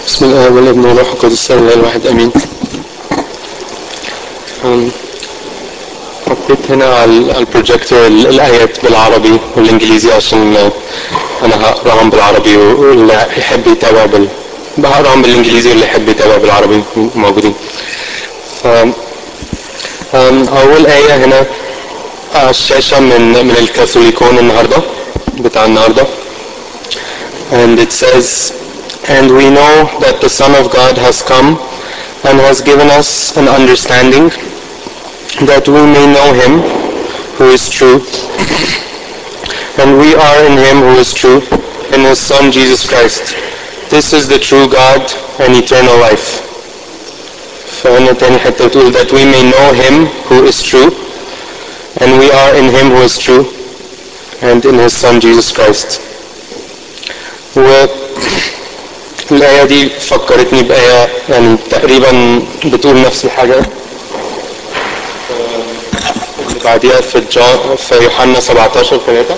بسم الله والابن والروح القدس الله الواحد امين أم، حطيت هنا على على البروجيكتور ال- الايات بالعربي والانجليزي عشان آه، انا هقراهم بالعربي واللي يحب يتابع بال بقراهم بالانجليزي واللي يحب يتابع بالعربي موجودين ف أم، اول ايه هنا على الشاشه من من الكاثوليكون النهارده بتاع النهارده and it says, And we know that the Son of God has come and has given us an understanding that we may know him who is true. And we are in him who is true, in his Son Jesus Christ. This is the true God and eternal life. فهنا تاني حتة بتقول that we may know him who is true and we are in him who is true and in his Son Jesus Christ. و الآية دي فكرتني بآية يعني تقريبا بتقول نفس الحاجة اللي بعديها في جا في يوحنا 17 3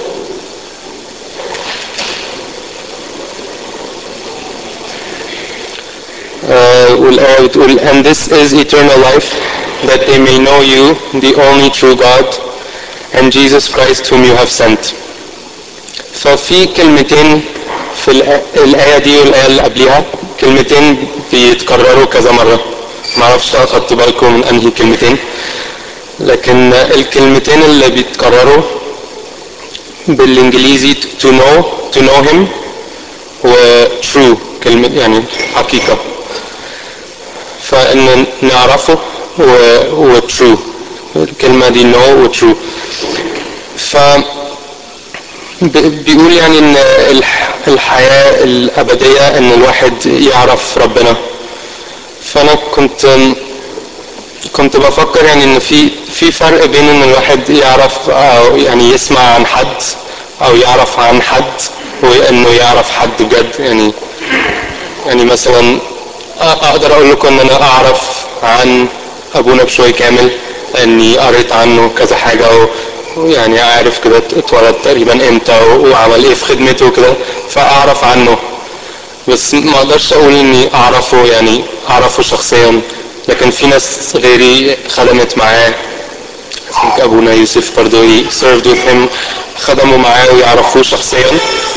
آه، والآية بتقول and this is eternal life that they may know you the only true God and Jesus Christ whom you have sent ففي كلمتين في الآ- الآية دي والآية اللي قبلها كلمتين بيتكرروا كذا مرة معرفش أخدتوا بالكم من أنهي كلمتين لكن الكلمتين اللي بيتكرروا بالإنجليزي to know to know him و true كلمة يعني حقيقة فإن نعرفه و, و true الكلمة دي know و true ف ب- بيقول يعني ان الح- الحياة الأبدية ان الواحد يعرف ربنا فأنا كنت كنت بفكر يعني ان في في فرق بين ان الواحد يعرف او يعني يسمع عن حد او يعرف عن حد وانه يعرف حد بجد يعني يعني مثلا أ- اقدر اقول لكم ان انا اعرف عن ابونا بشوي كامل اني قريت عنه كذا حاجه و- ويعني عارف كده اتولد تقريبا امتى و- وعمل ايه في خدمته وكده فاعرف عنه بس ما اقدرش اقول اني اعرفه يعني اعرفه شخصيا لكن في ناس غيري خدمت معاه اسمك ابونا يوسف برضه served with him خدموا معاه ويعرفوه شخصيا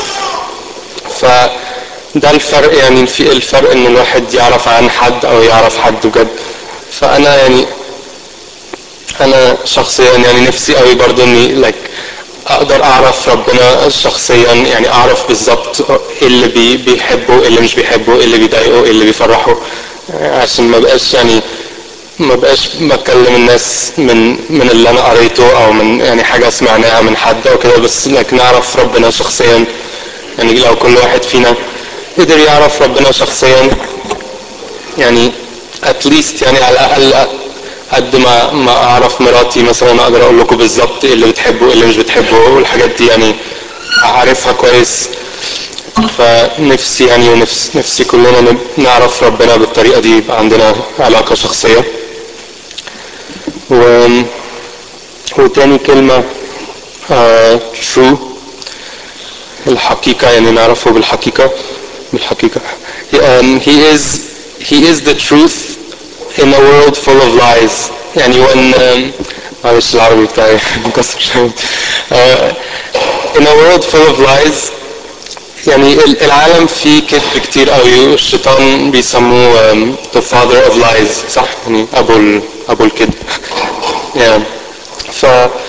فده الفرق يعني في الفرق ان الواحد يعرف عن حد او يعرف حد بجد فانا يعني انا شخصيا يعني نفسي قوي برضه اني like اقدر اعرف ربنا شخصيا يعني اعرف بالظبط ايه اللي بي بيحبه ايه اللي مش بيحبه ايه اللي بيضايقه ايه اللي بيفرحه عشان ما بقاش يعني ما بقاش بكلم الناس من من اللي انا قريته او من يعني حاجه سمعناها من حد او كده بس لكن نعرف ربنا شخصيا يعني لو كل واحد فينا قدر يعرف ربنا شخصيا يعني اتليست يعني على الاقل قد ما ما اعرف مراتي مثلا اقدر اقول لكم بالظبط ايه اللي بتحبه وايه اللي مش بتحبه والحاجات دي يعني عارفها كويس فنفسي يعني ونفس نفسي كلنا نب- نعرف ربنا بالطريقه دي يبقى عندنا علاقه شخصيه و وتاني كلمه آه true الحقيقة يعني نعرفه بالحقيقة بالحقيقة he, um, he is he is the truth in a world full of lies يعني when um, معلش العربي بتاعي مكسر شوية uh, in a world full of lies يعني ال- العالم فيه كذب كتير قوي والشيطان بيسموه um, the father of lies صح يعني ابو ال- ابو الكذب يعني ف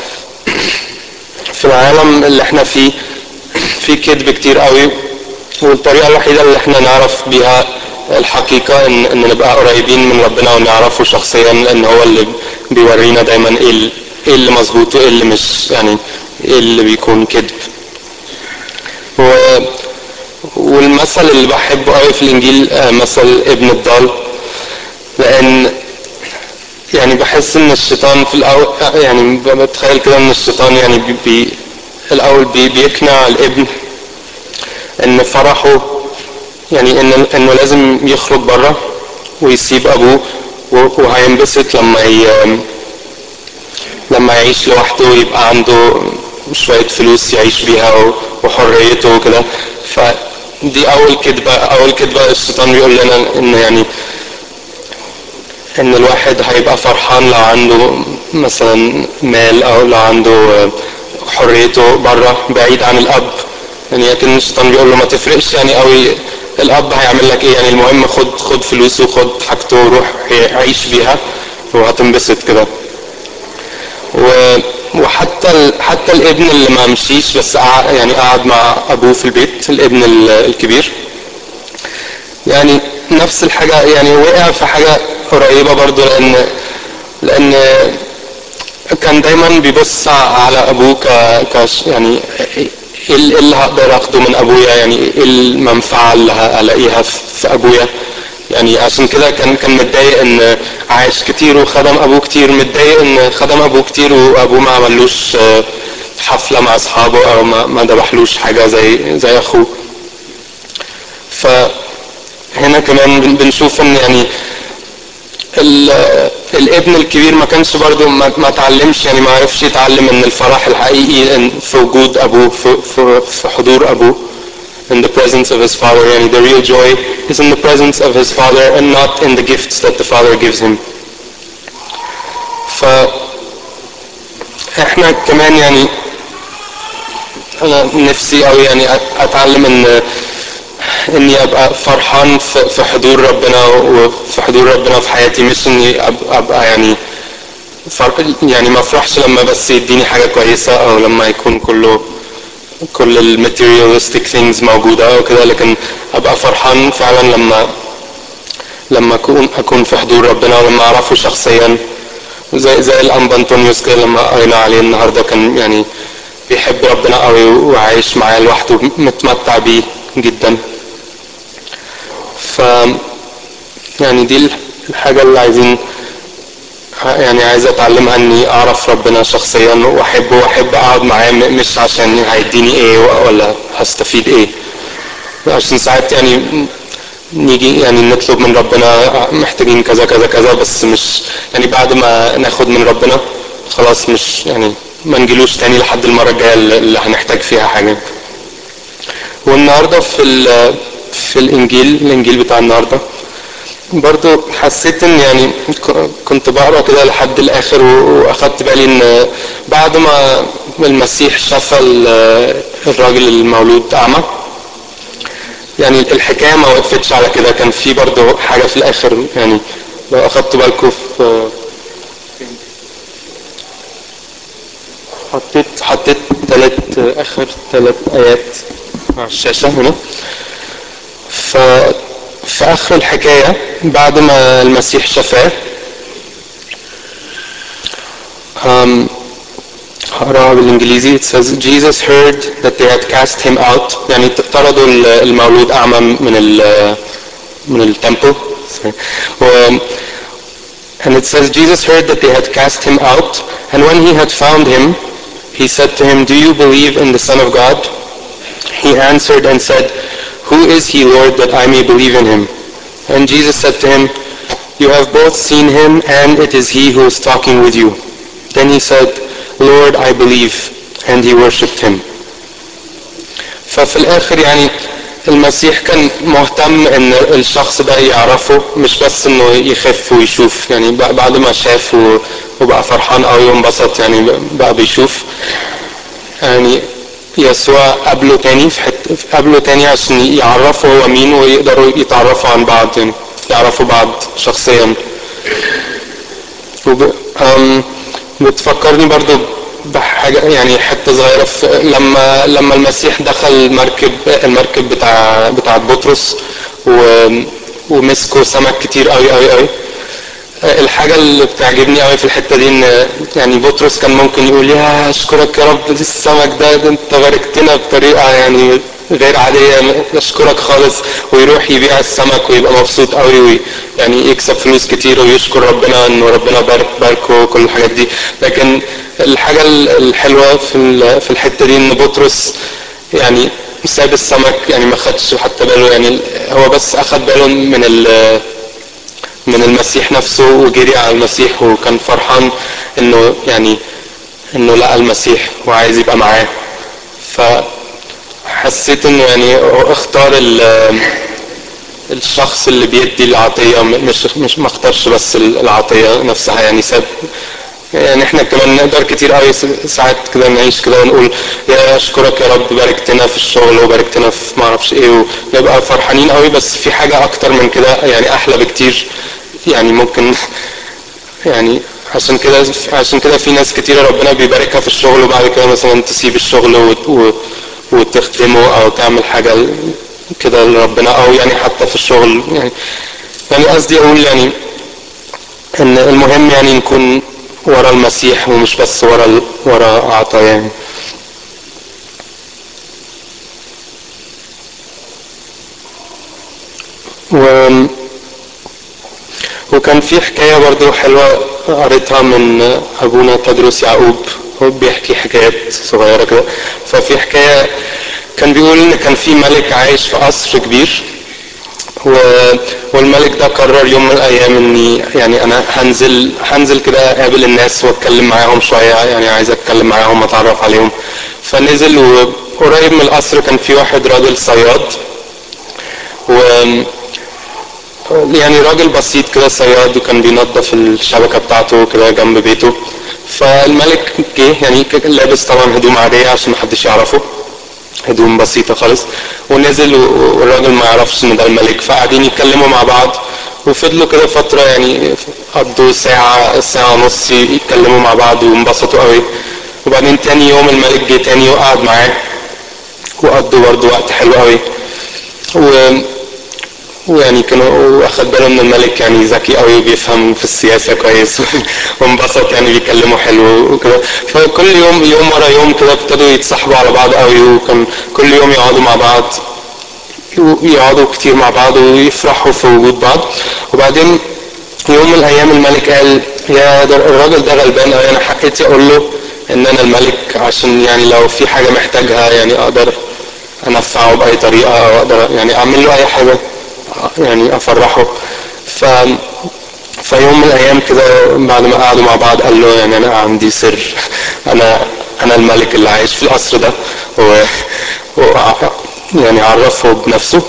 في العالم اللي احنا فيه في كذب كتير قوي والطريقة الوحيدة اللي احنا نعرف بيها الحقيقة ان, ان نبقى قريبين من ربنا ونعرفه شخصيا لان هو اللي بيورينا دايما ايه ال- ايه اللي مظبوط وايه اللي مش يعني ايه اللي بيكون كذب و والمثل اللي بحبه قوي في الانجيل آه، مثل ابن الضال لان يعني بحس ان الشيطان في الاول يعني بتخيل كده ان الشيطان يعني بي بي الاول بي بيقنع الابن ان فرحه يعني ان انه لازم يخرج بره ويسيب ابوه و- وهينبسط لما ي... لما يعيش لوحده ويبقى عنده شوية فلوس يعيش بيها و- وحريته وكده ف دي اول كذبه اول كذبه الشيطان بيقول لنا ان يعني ان الواحد هيبقى فرحان لو عنده مثلا مال او لو عنده حريته بره بعيد عن الاب يعني لكن الشيطان بيقول له ما تفرقش يعني قوي الاب هيعمل لك ايه يعني المهم خد خد فلوسه خد حاجته وروح عيش بيها وهتنبسط كده و وحتى ال... حتى الابن اللي ما مشيش بس قعد يعني قعد مع ابوه في البيت الابن الكبير يعني نفس الحاجه يعني وقع في حاجه قريبه برضو لان لان كان دايما بيبص على ابوه ك... ك يعني ايه اللي هقدر اخده من ابويا يعني ايه المنفعه اللي هلاقيها في ابويا يعني عشان كده كان كان متضايق ان عاش كتير وخدم ابوه كتير متضايق ان خدم ابوه كتير وابوه ما عملوش حفله مع اصحابه او ما ما ذبحلوش حاجه زي زي اخوه فهنا كمان بنشوف ان يعني الابن الكبير ما كانش برضه ما, ما تعلمش يعني ما عرفش يتعلم ان الفرح الحقيقي في وجود ابوه في, في, في حضور ابوه in the presence of his father يعني the real joy is in the presence of his father and not in the gifts that the father gives him ف احنا كمان يعني انا نفسي او يعني اتعلم ان اني ابقى فرحان في حضور ربنا وفي حضور ربنا في حياتي مش اني ابقى يعني يعني ما افرحش لما بس يديني حاجه كويسه او لما يكون كله كل الماتيريالستيك ثينجز موجوده او كده لكن ابقى فرحان فعلا لما لما اكون اكون في حضور ربنا ولما اعرفه شخصيا زي زي الانبا انطونيوس كده لما قرينا عليه النهارده كان يعني بيحب ربنا قوي وعايش معاه لوحده متمتع بيه جدا ف يعني دي الحاجة اللي عايزين يعني عايز اتعلمها اني اعرف ربنا شخصيا واحبه واحب اقعد معاه مش عشان هيديني ايه ولا هستفيد ايه عشان ساعات يعني نيجي يعني نطلب من ربنا محتاجين كذا كذا كذا بس مش يعني بعد ما ناخد من ربنا خلاص مش يعني ما نجيلوش تاني لحد المرة الجاية اللي هنحتاج فيها حاجة والنهاردة في في الانجيل الانجيل بتاع النهارده برضو حسيت ان يعني كنت بقرا كده لحد الاخر واخدت بالي ان بعد ما المسيح شفى الراجل المولود اعمى يعني الحكايه ما وقفتش على كده كان في برضو حاجه في الاخر يعني لو اخدتوا بالكم في حطيت حطيت ثلاث اخر ثلاث ايات على الشاشه هنا ف في اخر الحكايه بعد ما المسيح شفاه um, هقراها بالانجليزي it says Jesus heard that they had cast him out يعني طردوا المولود اعمى من ال من التمبل and it says Jesus heard that they had cast him out and when he had found him he said to him do you believe in the son of God he answered and said who is he Lord that I may believe in him and Jesus said to him you have both seen him and it is he who is talking with you then he said Lord I believe and he worshipped him ففي الاخر يعني المسيح كان مهتم ان الشخص ده يعرفه مش بس انه يخف ويشوف يعني بعد ما شاف وبقى فرحان قوي وانبسط يعني بقى بيشوف يعني يسوع قابله تاني في حته قابله تاني عشان يعرفه هو مين ويقدروا يتعرفوا عن بعض يعني يعرفوا بعض شخصيا وب... أم... بتفكرني برضو بحاجة يعني حتة صغيرة في لما لما المسيح دخل المركب المركب بتاع بتاع بطرس و ومسكوا سمك كتير قوي قوي قوي الحاجة اللي بتعجبني قوي في الحتة دي ان يعني بطرس كان ممكن يقول يا اشكرك يا رب السمك ده, ده انت باركتنا بطريقة يعني غير عادية اشكرك خالص ويروح يبيع السمك ويبقى مبسوط قوي يعني يكسب فلوس كتير ويشكر ربنا انه ربنا بارك باركه وكل الحاجات دي لكن الحاجة الحلوة في في الحتة دي ان بطرس يعني ساب السمك يعني ما خدش حتى باله يعني هو بس اخد باله من من المسيح نفسه وجري على المسيح وكان فرحان انه يعني انه لقى المسيح وعايز يبقى معاه ف حسيت انه يعني هو اختار ال- الشخص اللي بيدي العطية م- مش مش ما اختارش بس العطية نفسها يعني ساب يعني احنا كمان نقدر كتير قوي س- ساعات كده نعيش كده ونقول يا اشكرك يا رب باركتنا في الشغل وباركتنا في ما اعرفش ايه ونبقى فرحانين قوي بس في حاجة اكتر من كده يعني احلى بكتير يعني ممكن يعني عشان كده عشان كده في ناس كتيرة ربنا بيباركها في الشغل وبعد كده مثلا تسيب الشغل وت- و- وتخدمه او تعمل حاجة كده لربنا او يعني حتى في الشغل يعني يعني قصدي اقول يعني ان المهم يعني نكون ورا المسيح ومش بس ورا ال- ورا عطايا يعني و وكان في حكاية برضو حلوة قريتها من أبونا تدرس يعقوب هو بيحكي حكايات صغيرة كده ففي حكاية كان بيقول إن كان في ملك عايش في قصر كبير و... والملك ده قرر يوم من الأيام إني يعني أنا هنزل هنزل كده أقابل الناس وأتكلم معاهم شوية يعني عايز أتكلم معاهم وأتعرف عليهم فنزل وقريب من القصر كان في واحد راجل صياد و يعني راجل بسيط كده صياد وكان بينظف الشبكة بتاعته كده جنب بيته فالملك جه يعني كان لابس طبعا هدوم عادية عشان محدش يعرفه هدوم بسيطة خالص ونزل و- والراجل ما يعرفش ان ده الملك فقاعدين يتكلموا مع بعض وفضلوا كده فترة يعني قضوا ساعة ساعة ونص يتكلموا مع بعض وانبسطوا قوي وبعدين تاني يوم الملك جه تاني وقعد معاه وقضوا برضه وقت حلو قوي و ويعني كانوا واخد باله ان الملك يعني ذكي قوي وبيفهم في السياسه كويس وانبسط يعني بيكلموا حلو وكده فكل يوم يوم ورا يوم كده ابتدوا يتصاحبوا على بعض قوي وكان كل يوم يقعدوا مع بعض يقعدوا كتير مع بعض ويفرحوا في وجود بعض وبعدين يوم من الايام الملك قال يا ده الراجل ده غلبان قوي انا حقيتي اقول له ان انا الملك عشان يعني لو في حاجه محتاجها يعني اقدر انفعه باي طريقه او اقدر يعني اعمل له اي حاجه يعني افرحه ف فيوم من الايام كده بعد ما قعدوا مع بعض قال له يعني انا عندي سر انا انا الملك اللي عايش في القصر ده و, و... يعني عرفه بنفسه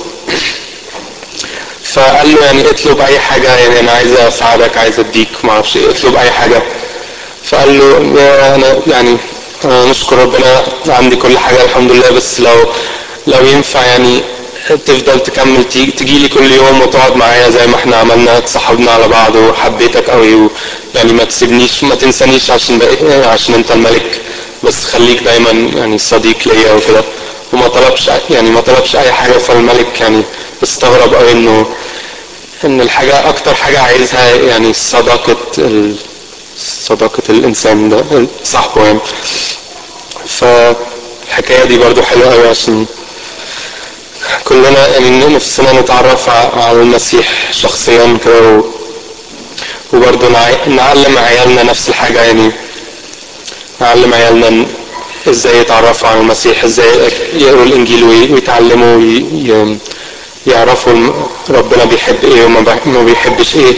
فقال له يعني اطلب اي حاجه يعني انا عايز اساعدك عايز اديك ما اعرفش ايه اطلب اي حاجه فقال له يا انا يعني أنا نشكر ربنا عندي كل حاجه الحمد لله بس لو لو ينفع يعني تفضل تكمل تيجي, تيجي لي كل يوم وتقعد معايا زي ما احنا عملنا اتصاحبنا على بعض وحبيتك قوي و يعني ما تسيبنيش ما تنسانيش عشان بقى عشان انت الملك بس خليك دايما يعني صديق ليا وكده وما طلبش يعني ما طلبش اي حاجه فالملك يعني استغرب قوي انه ان الحاجه اكتر حاجه عايزها يعني صداقه ال... صداقه الانسان ده صاحبه يعني فالحكايه دي برضو حلوه قوي عشان كلنا يعني نفسنا نتعرف على المسيح شخصيا كده و... وبرضه نع... نعلم عيالنا نفس الحاجة يعني نعلم عيالنا ازاي يتعرفوا على المسيح ازاي يقروا الانجيل وي... ويتعلموا وي... ي... يعرفوا الم... ربنا بيحب ايه وما ب... ما بيحبش ايه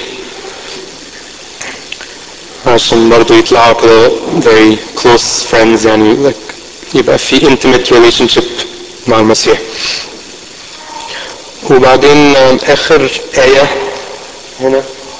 عشان برضه يطلعوا كده very close friends يعني like يبقى في intimate relationship مع المسيح وبعدين اخر آية هنا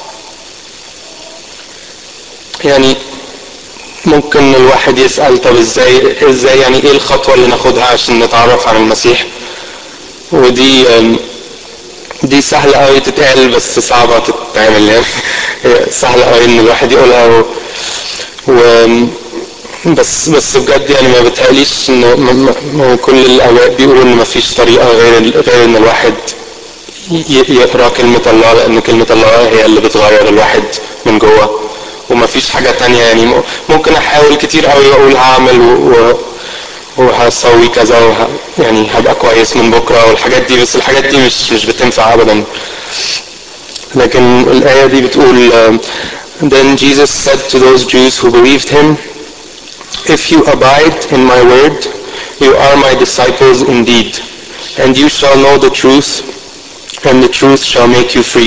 يعني ممكن الواحد يسأل طب ازاي ازاي يعني ايه الخطوة اللي ناخدها عشان نتعرف على المسيح ودي دي سهلة قوي تتقال بس صعبة تتعمل يعني سهلة قوي ان الواحد يقولها و, و بس بس بجد يعني ما بتهيأليش ان كل الاباء بيقولوا ان ما فيش طريقة غير غير ان الواحد يقرا كلمة الله لأن كلمة الله هي اللي بتغير الواحد من جوه وما فيش حاجة تانية يعني ممكن أحاول كتير قوي أقول هعمل و... وهسوي كذا وه... يعني هبقى كويس من بكرة والحاجات دي بس الحاجات دي مش مش بتنفع أبدا لكن الآية دي بتقول Then Jesus said to those Jews who believed him If you abide in my word you are my disciples indeed and you shall know the truth and the truth shall make you free.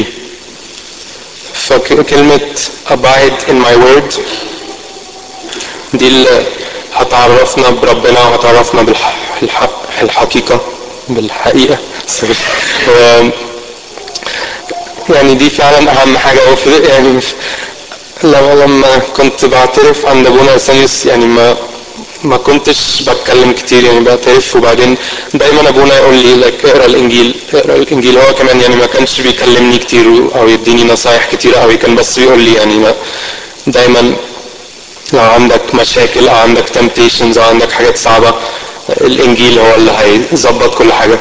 فكلمة abide in my word دي اللي هتعرفنا بربنا وهتعرفنا الحقيقة بالحقيقة و يعني دي فعلا أهم حاجة وفي يعني مش لما لما كنت بعترف عند أبونا أرسانيوس يعني ما ما كنتش بتكلم كتير يعني بعترف وبعدين دايما ابونا يقول لي لك اقرا الانجيل اقرا الانجيل هو كمان يعني ما كانش بيكلمني كتير او يديني نصايح كتير قوي كان بس بيقول لي يعني ما دايما لو عندك مشاكل او عندك temptations او عندك حاجات صعبة الانجيل هو اللي هيظبط كل حاجة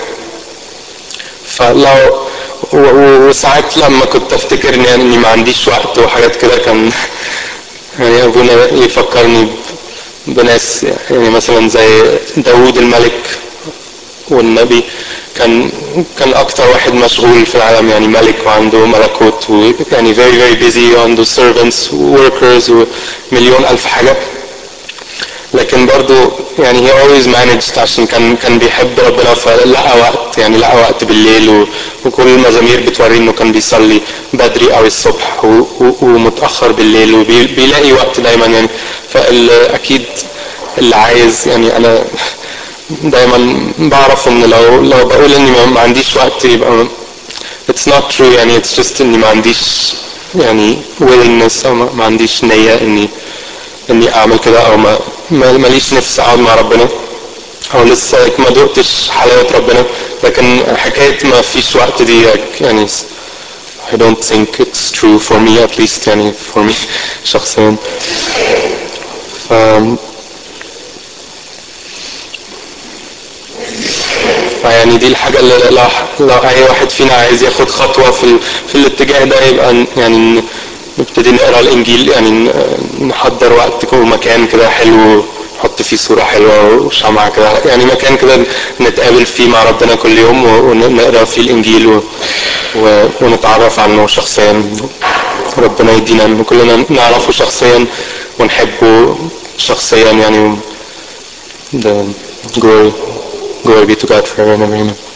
فلو وساعات لما كنت افتكر ان يعني ما عنديش وقت وحاجات كده كان يعني ابونا يفكرني بناس يعني مثلا زي داوود الملك والنبي كان كان اكتر واحد مشغول في العالم يعني ملك وعنده ملكوت ويعني very very busy وعنده servants workers ومليون الف حاجه لكن برضو يعني he always managed عشان كان كان بيحب ربنا فلقى وقت يعني لقى وقت بالليل و وكل المزامير بتوري انه كان بيصلي بدري او الصبح و و ومتاخر بالليل وبيلاقي وقت دايما يعني فاكيد اللي عايز يعني انا دايما بعرف ان لو لو بقول اني ما عنديش وقت يبقى it's not true يعني it's just اني ما عنديش يعني willingness او ما عنديش نية اني اني اعمل كده او ما ماليش نفس اقعد مع ربنا او لسه ما دقتش حلاوة ربنا لكن حكاية ما فيش وقت دي يعني I don't think it's true for me at least يعني for me شخصيا ف فيعني دي الحاجة اللي لو, لو أي واحد فينا عايز ياخد خطوة في, في الاتجاه ده يبقى يعني نبتدي نقرا الإنجيل يعني نحضر وقت ومكان كده حلو نحط فيه صورة حلوة وشمعة كده يعني مكان كده نتقابل فيه مع ربنا كل يوم ونقرا فيه الإنجيل و... و... ونتعرف عنه شخصيا ربنا يدينا إن كلنا نعرفه شخصيا ونحبه شخصيا يعني the glory glory be to God forever and ever amen